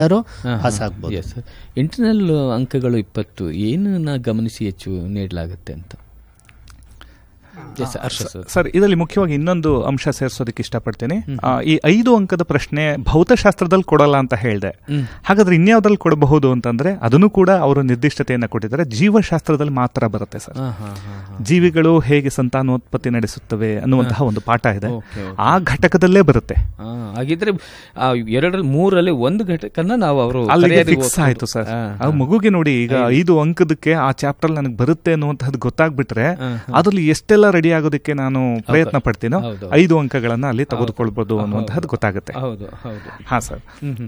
ಯಾರು ಪಾಸ್ ಆಗ್ಬೋದು S internal ಅಂಕಗಳು ಇಪ್ಪತ್ತು ಏನನ್ನ ಗಮನಿಸಿ ಹೆಚ್ಚು ನೀಡಲಾಗುತ್ತೆ ಅಂತ ಎಸ್ ಹರ್ಷ ಸರ್ ಸರ್ ಇದರಲ್ಲಿ ಮುಖ್ಯವಾಗಿ ಇನ್ನೊಂದು ಅಂಶ ಸೇರಿಸೋದಕ್ಕೆ ಇಷ್ಟಪಡ್ತೀನಿ ಆ, ಈ ಐದು ಅಂಕದ ಪ್ರಶ್ನೆ ಭೌತಶಾಸ್ತ್ರದಲ್ಲಿ ಕೊಡಲ್ಲ ಅಂತ ಹೇಳಿದೆ ಹಾಗಾದ್ರೆ ಇನ್ಯಾವ್ದ್ರಲ್ಲಿ ಕೊಡಬಹುದು ಅಂತಂದ್ರೆ ಅದನ್ನು ಕೂಡ ಅವರು ನಿರ್ದಿಷ್ಟತೆಯನ್ನ ಕೊಟ್ಟಿದ್ದಾರೆ ಜೀವಶಾಸ್ತ್ರದಲ್ಲಿ ಮಾತ್ರ ಬರುತ್ತೆ ಸರ್ ಹಾಂ ಹಾಂ ಹಾಂ ಜೀವಿಗಳು ಹೇಗೆ ಸಂತಾನೋತ್ಪತ್ತಿ ನಡೆಸುತ್ತವೆ ಅನ್ನುವಂತಹ ಒಂದು ಪಾಠ ಇದೆ ಓಕೆ, ಆ ಘಟಕದಲ್ಲೇ ಬರುತ್ತೆ ಹಾ, ಹಾಗಿದ್ರೆ ಆ ಎರಡರಲ್ಲಿ ಮೂರಲ್ಲಿ ಒಂದು ಘಟಕನ ನಾವು ಅವರು ಅಲ್ಲಿಗೆ ಫಿಕ್ಸ್ ಆಯ್ತು ಸರ್ ಆ ಮಗುಗೆ ನೋಡಿ ಈಗ ಐದು ಅಂಕದಕ್ಕೆ ಆ ಚಾಪ್ಟರ್ ನನಗೆ ಬರುತ್ತೆ ಅನ್ನುವಂಥದ್ದು ಗೊತ್ತಾಗ್ಬಿಟ್ರೆ ಅದ್ರಲ್ಲಿ ಎಷ್ಟೆಲ್ಲ ರೆಡಿ ಆಗೋದಕ್ಕೆ ನಾನು ಪ್ರಯತ್ನ ಪಡ್ತೀನೋ ಹೌದು. ಐದು ಅಂಕಗಳನ್ನ ಅಲ್ಲಿ ತೆಗೆದುಕೊಳ್ಬಹುದು ಅನ್ನುವಂಥದ್ದು ಗೊತ್ತಾಗುತ್ತೆ ಹೌದು ಹೌದು ಹಾ ಸರ್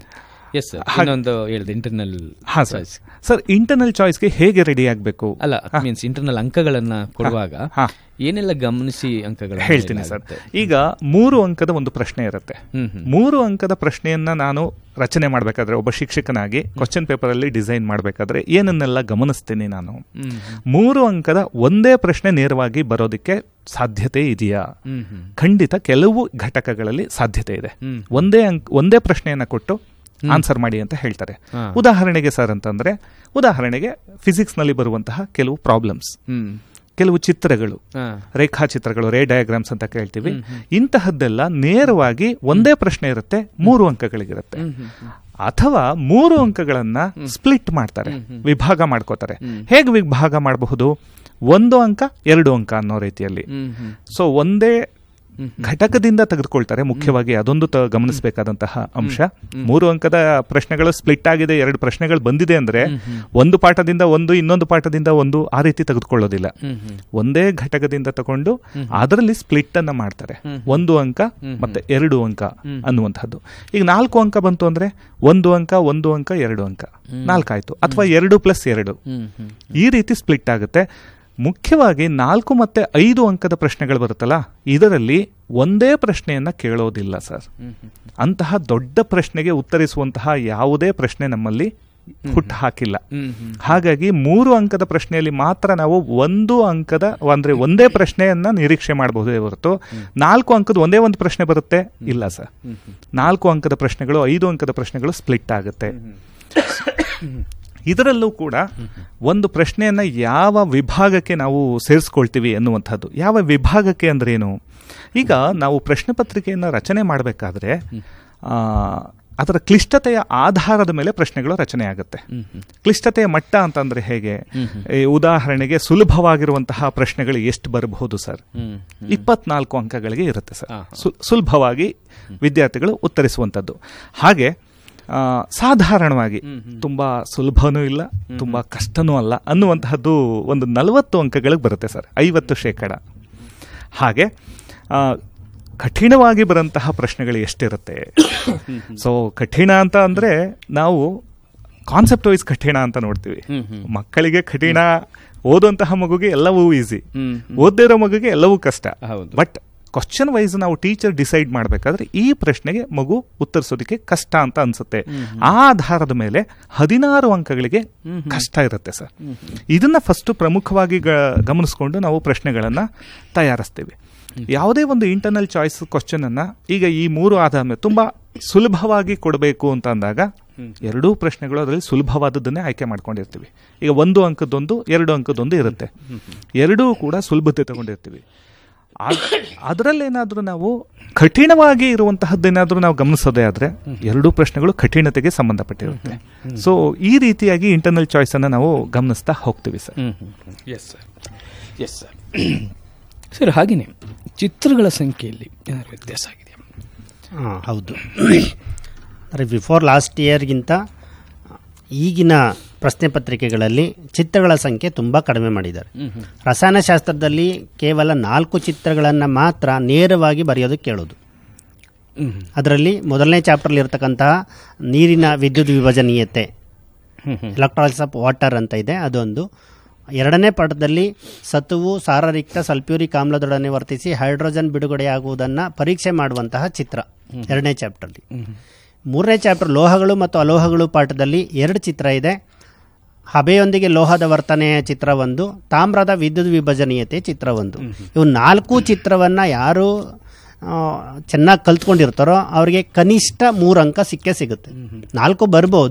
ಎಸ್ ಸರ್ ಇನ್ನೊಂದು ಹೇಳಿದೆ ಇಂಟರ್ನಲ್ ಹಾ ಸರ್ ಸರ್ ಇಂಟರ್ನಲ್ ಚಾಯ್ಸ್ಗೆ ಹೇಗೆ ರೆಡಿ ಆಗಬೇಕು ಅಲ್ಲ ಮೀನ್ಸ್ ಇಂಟರ್ನಲ್ ಅಂಕಗಳನ್ನ ಕೊಡುವಾಗ ಹಾ. ಏನೆಲ್ಲ ಗಮನಿಸಿ ಅಂಕಗಳ ಹೇಳ್ತೀನಿ ಸರ್ ಈಗ ಮೂರು ಅಂಕದ ಒಂದು ಪ್ರಶ್ನೆ ಇರುತ್ತೆ ಹ್ಮ್ ಹ್ಮ್ ಮೂರು ಅಂಕದ ಪ್ರಶ್ನೆಯನ್ನ ನಾನು ರಚನೆ ಮಾಡಬೇಕಾದ್ರೆ ಒಬ್ಬ ಶಿಕ್ಷಕನಾಗಿ ಕ್ವಶನ್ ಪೇಪರ್ ಅಲ್ಲಿ ಡಿಸೈನ್ ಮಾಡಬೇಕಾದ್ರೆ ಏನನ್ನೆಲ್ಲ ಗಮನಿಸ್ತೀನಿ ನಾನು ಹ್ಮ್ ಮೂರು ಅಂಕದ ಒಂದೇ ಪ್ರಶ್ನೆ ನೇರವಾಗಿ ಬರೋದಕ್ಕೆ ಸಾಧ್ಯತೆ ಇದೆಯಾ ಹ್ಮ್ ಹ್ಮ್ ಖಂಡಿತ ಕೆಲವು ಘಟಕಗಳಲ್ಲಿ ಸಾಧ್ಯತೆ ಇದೆ ಹ್ಮ್. ಒಂದೇ ಅಂಕ್ ಒಂದೇ ಪ್ರಶ್ನೆಯನ್ನ ಕೊಟ್ಟು ಆನ್ಸರ್ ಮಾಡಿ ಅಂತ ಹೇಳ್ತಾರೆ ಹಾ. ಉದಾಹರಣೆಗೆ ಸರ್ ಅಂತಂದ್ರೆ ಉದಾಹರಣೆಗೆ ಫಿಸಿಕ್ಸ್ ನಲ್ಲಿ ಬರುವಂತಹ ಕೆಲವು ಪ್ರಾಬ್ಲಮ್ಸ್ ಹ್ಮ್ ಕೆಲವು ಚಿತ್ರಗಳು ಹಾ ರೇಖಾಚಿತ್ರಗಳು ರೇ ಡಯಾಗ್ರಾಮ್ಸ್ ಅಂತ ಕೇಳ್ತೀವಿ ಇಂತಹದ್ದೆಲ್ಲ ನೇರವಾಗಿ ಒಂದೇ ಪ್ರಶ್ನೆ ಇರುತ್ತೆ ಮೂರು ಅಂಕಗಳಿಗಿರುತ್ತೆ ಅಥವಾ ಮೂರು ಅಂಕಗಳನ್ನ ಸ್ಪ್ಲಿಟ್ ಮಾಡ್ತಾರೆ ವಿಭಾಗ ಮಾಡ್ಕೋತಾರೆ ಹೇಗೆ ವಿಭಾಗ ಮಾಡಬಹುದು ಒಂದು ಅಂಕ ಎರಡು ಅಂಕ ಅನ್ನೋ ರೀತಿಯಲ್ಲಿ ಹ್ಮ್ ಹ್ಮ್ ಸೊ ಒಂದೇ ಘಟಕದಿಂದ ತೆಗೆದುಕೊಳ್ತಾರೆ ಮುಖ್ಯವಾಗಿ ಅದೊಂದು ತ- ಗಮನಿಸಬೇಕಾದಂತಹ ಅಂಶ ಮೂರು ಅಂಕದ ಪ್ರಶ್ನೆಗಳು ಸ್ಪ್ಲಿಟ್ ಆಗಿದೆ ಎರಡು ಪ್ರಶ್ನೆಗಳು ಬಂದಿದೆ ಅಂದ್ರೆ ಒಂದು ಪಾಠದಿಂದ ಒಂದು ಇನ್ನೊಂದು ಪಾಠದಿಂದ ಒಂದು ಆ ರೀತಿ ತೆಗೆದುಕೊಳ್ಳೋದಿಲ್ಲ ಹ್ಮ್ ಹ್ಮ್ ಒಂದೇ ಘಟಕದಿಂದ ತಗೊಂಡು ಅದರಲ್ಲಿ ಸ್ಪ್ಲಿಟ್ ಅನ್ನ ಮಾಡ್ತಾರೆ ಒಂದು ಅಂಕ ಮತ್ತೆ ಎರಡು ಅಂಕ ಅನ್ನುವಂಥದ್ದು ಈಗ ನಾಲ್ಕು ಅಂಕ ಬಂತು ಅಂದ್ರೆ ಒಂದು ಅಂಕ ಒಂದು ಅಂಕ ಎರಡು ಅಂಕ ನಾಲ್ಕಾಯ್ತು ಅಥವಾ ಎರಡು ಪ್ಲಸ್ ಎರಡು ಹ್ಮ್ ಹ್ಮ್ ಈ ರೀತಿ ಸ್ಪ್ಲಿಟ್ ಆಗುತ್ತೆ ಮುಖ್ಯವಾಗಿ ನಾಲ್ಕು ಮತ್ತೆ ಐದು ಅಂಕದ ಪ್ರಶ್ನೆಗಳು ಬರುತ್ತಲ್ಲ ಇದರಲ್ಲಿ ಒಂದೇ ಪ್ರಶ್ನೆಯನ್ನ ಕೇಳೋದಿಲ್ಲ ಸರ್ ಅಂತಹ ದೊಡ್ಡ ಪ್ರಶ್ನೆಗೆ ಉತ್ತರಿಸುವಂತಹ ಯಾವುದೇ ಪ್ರಶ್ನೆ ನಮ್ಮಲ್ಲಿ ಹುಟ್ಟು ಹಾಕಿಲ್ಲ ಹ್ಮ್ ಹ್ಮ್ ಹಾಗಾಗಿ ಮೂರು ಅಂಕದ ಪ್ರಶ್ನೆಯಲ್ಲಿ ಮಾತ್ರ ನಾವು ಒಂದು ಅಂಕದ ಅಂದ್ರೆ ಒಂದೇ ಪ್ರಶ್ನೆಯನ್ನ ನಿರೀಕ್ಷೆ ಮಾಡಬಹುದೇ ಹೊರತು ನಾಲ್ಕು ಅಂಕದ ಒಂದೇ ಒಂದು ಪ್ರಶ್ನೆ ಬರುತ್ತೆ ಇಲ್ಲ ಸರ್ ನಾಲ್ಕು ಅಂಕದ ಪ್ರಶ್ನೆಗಳು ಐದು ಅಂಕದ ಪ್ರಶ್ನೆಗಳು ಸ್ಪ್ಲಿಟ್ ಆಗುತ್ತೆ ಇದರಲ್ಲೂ ಕೂಡ ಒಂದು ಪ್ರಶ್ನೆಯನ್ನ ಯಾವ ವಿಭಾಗಕ್ಕೆ ನಾವು ಸೇರಿಸ್ಕೊಳ್ತೀವಿ ಅನ್ನುವಂಥದ್ದು ಯಾವ ವಿಭಾಗಕ್ಕೆ ಅಂದ್ರೇನು ಈಗ ನಾವು ಪ್ರಶ್ನೆ ಪತ್ರಿಕೆಯನ್ನು ರಚನೆ ಮಾಡಬೇಕಾದ್ರೆ ಅದರ ಕ್ಲಿಷ್ಟತೆಯ ಆಧಾರದ ಮೇಲೆ ಪ್ರಶ್ನೆಗಳು ರಚನೆ ಆಗುತ್ತೆ ಕ್ಲಿಷ್ಟತೆಯ ಮಟ್ಟ ಅಂತಂದ್ರೆ ಹೇಗೆ ಈ ಉದಾಹರಣೆಗೆ ಸುಲಭವಾಗಿರುವಂತಹ ಪ್ರಶ್ನೆಗಳು ಎಷ್ಟು ಬರಬಹುದು ಸರ್ ಹ್ಮ್ ಇಪ್ಪತ್ನಾಲ್ಕು ಅಂಕಗಳಿಗೆ ಇರುತ್ತೆ ಸರ್ ಸು- ಸುಲಭವಾಗಿ ವಿದ್ಯಾರ್ಥಿಗಳು ಉತ್ತರಿಸುವಂಥದ್ದು ಹಾಗೆ ಆ, ಸಾಧಾರಣವಾಗಿ ತುಂಬಾ ಸುಲಭನೂ ಇಲ್ಲ ತುಂಬಾ ಕಷ್ಟನೂ ಅಲ್ಲ ಅನ್ನುವಂತಹದ್ದು ಒಂದು ನಲವತ್ತು ಅಂಕಗಳಿಗೆ ಬರುತ್ತೆ ಸರ್ ಐವತ್ತು ಶೇಕಡ ಹಾಗೆ ಆ, ಕಠಿಣವಾಗಿ ಬರಂತಹ ಪ್ರಶ್ನೆಗಳು ಎಷ್ಟಿರುತ್ತೆ ಸೊ ಕಠಿಣ ಅಂತ ಅಂದ್ರೆ ನಾವು ಕಾನ್ಸೆಪ್ಟ್ ವೈಸ್ ಕಠಿಣ ಅಂತ ನೋಡ್ತೀವಿ ಹ್ಮ್ ಹ್ಮ್ ಮಕ್ಕಳಿಗೆ ಕಠಿಣ ಓದುವಂತಹ ಮಗುಗೆ ಎಲ್ಲವೂ ಈಸಿ ಹ್ಮ್ ಓದ್ದೇ ಇರೋ ಮಗುಗೆ ಎಲ್ಲವೂ ಕಷ್ಟ ಹೌದು. ಬಟ್ ಕ್ವಶನ್ ವೈಸ್ ನಾವು ಟೀಚರ್ ಡಿಸೈಡ್ ಮಾಡಬೇಕಾದ್ರೆ ಈ ಪ್ರಶ್ನೆಗೆ ಮಗು ಉತ್ತರಿಸೋದಕ್ಕೆ ಕಷ್ಟ ಅಂತ ಅನ್ಸುತ್ತೆ ಆ ಆಧಾರದ ಮೇಲೆ ಹದಿನಾರು ಅಂಕಗಳಿಗೆ ಕಷ್ಟ ಇರುತ್ತೆ ಸರ್ ಇದನ್ನ ಫಸ್ಟ್ ಪ್ರಮುಖವಾಗಿ ಗ- ಗಮನಿಸ್ಕೊಂಡು ನಾವು ಪ್ರಶ್ನೆಗಳನ್ನ ತಯಾರಿಸ್ತೀವಿ ಯಾವುದೇ ಒಂದು ಇಂಟರ್ನಲ್ ಚಾಯ್ಸ್ ಕ್ವಶನ್ ಅನ್ನ ಈಗ ಈ ಮೂರು ಆಧಾರ ಮೇಲೆ ತುಂಬಾ ಸುಲಭವಾಗಿ ಕೊಡಬೇಕು ಅಂತ ಅಂದಾಗ ಎರಡೂ ಪ್ರಶ್ನೆಗಳು ಅದರಲ್ಲಿ ಸುಲಭವಾದದ್ದನ್ನೇ ಆಯ್ಕೆ ಮಾಡ್ಕೊಂಡಿರ್ತೀವಿ ಈಗ ಒಂದು ಅಂಕದೊಂದು ಎರಡು ಅಂಕದೊಂದು ಇರುತ್ತೆ ಎರಡೂ ಕೂಡ ಸುಲಭತೆ ತಗೊಂಡಿರ್ತೀವಿ ಅದರಲ್ಲೇನಾದ್ರೂ ನಾವು ಕಠಿಣವಾಗಿ ಇರುವಂತಹದ್ದೇನಾದ್ರೂ ನಾವು ಗಮನಿಸೋದೇ ಆದ್ರೆ ಎರಡೂ ಪ್ರಶ್ನೆಗಳು ಕಠಿಣತೆಗೆ ಸಂಬಂಧಪಟ್ಟಿರುತ್ತೆ ಸೊ ಈ ರೀತಿಯಾಗಿ ಇಂಟರ್ನಲ್ ಚಾಯ್ಸ್ ಅನ್ನ ನಾವು ಗಮನಿಸ್ತಾ ಹೋಗ್ತೀವಿ sir yes sir yes sir sir ಹಾಗೆಯೇ ಚಿತ್ರಗಳ ಸಂಖ್ಯೆಯಲ್ಲಿ ಏನಾದ್ರು ವ್ಯತ್ಯಾಸ ಆಗಿದೆಯಾ ಹಾಂ ಹೌದು ಅಂದರೆ ಬಿಫೋರ್ ಲಾಸ್ಟ್ ಇಯರ್ಗಿಂತ ಈಗಿನ ಪ್ರಶ್ನೆ ಪತ್ರಿಕೆಗಳಲ್ಲಿ ಚಿತ್ರಗಳ ಸಂಖ್ಯೆ ತುಂಬ ಕಡಿಮೆ ಮಾಡಿದ್ದಾರೆ ರಸಾಯನಶಾಸ್ತ್ರದಲ್ಲಿ ಕೇವಲ ನಾಲ್ಕು ಚಿತ್ರಗಳನ್ನು ಮಾತ್ರ ನೇರವಾಗಿ ಬರೆಯೋದಕ್ಕೆ ಕೇಳೋದು ಹ್ಮ್ ಅದರಲ್ಲಿ ಮೊದಲನೇ ಚಾಪ್ಟರ್ಲಿ ಇರತಕ್ಕಂತಹ ನೀರಿನ ವಿದ್ಯುತ್ ವಿಭಜನೀಯತೆ ಹ್ಮ್ ಹ್ಮ್ ಎಲೆಕ್ಟ್ರಾಲಿಸ್ ಆಫ್ ವಾಟರ್ ಅಂತ ಇದೆ ಅದೊಂದು ಎರಡನೇ ಪಾಠದಲ್ಲಿ ಸತುವು ಸಾರರಿಕ್ತ ಸಲ್ಫ್ಯೂರಿಕ್ ಆಮ್ಲದೊಡನೆ ವರ್ತಿಸಿ ಹೈಡ್ರೋಜನ್ ಬಿಡುಗಡೆಯಾಗುವುದನ್ನು ಪರೀಕ್ಷೆ ಮಾಡುವಂತಹ ಚಿತ್ರ ಎರಡನೇ ಚಾಪ್ಟರ್ಲಿ ಮೂರನೇ ಚಾಪ್ಟರ್ ಲೋಹಗಳು ಮತ್ತು ಅಲೋಹಗಳು ಪಾಠದಲ್ಲಿ ಎರಡು ಚಿತ್ರ ಇದೆ ಹಬೆಯೊಂದಿಗೆ ಲೋಹದ ವರ್ತನೆಯ ಚಿತ್ರ ಒಂದು ತಾಮ್ರದ ವಿದ್ಯುತ್ ವಿಭಜನೀಯತೆ ಚಿತ್ರ ಒಂದು ಇವು ನಾಲ್ಕು ಚಿತ್ರವನ್ನು ಯಾರು ಚೆನ್ನಾಗಿ ಕಲ್ತ್ಕೊಂಡಿರ್ತಾರೋ ಅವರಿಗೆ ಕನಿಷ್ಠ ಮೂರು ಅಂಕ ಸಿಕ್ಕೇ ಸಿಗುತ್ತೆ ನಾಲ್ಕು ಬರ್ಬೋದು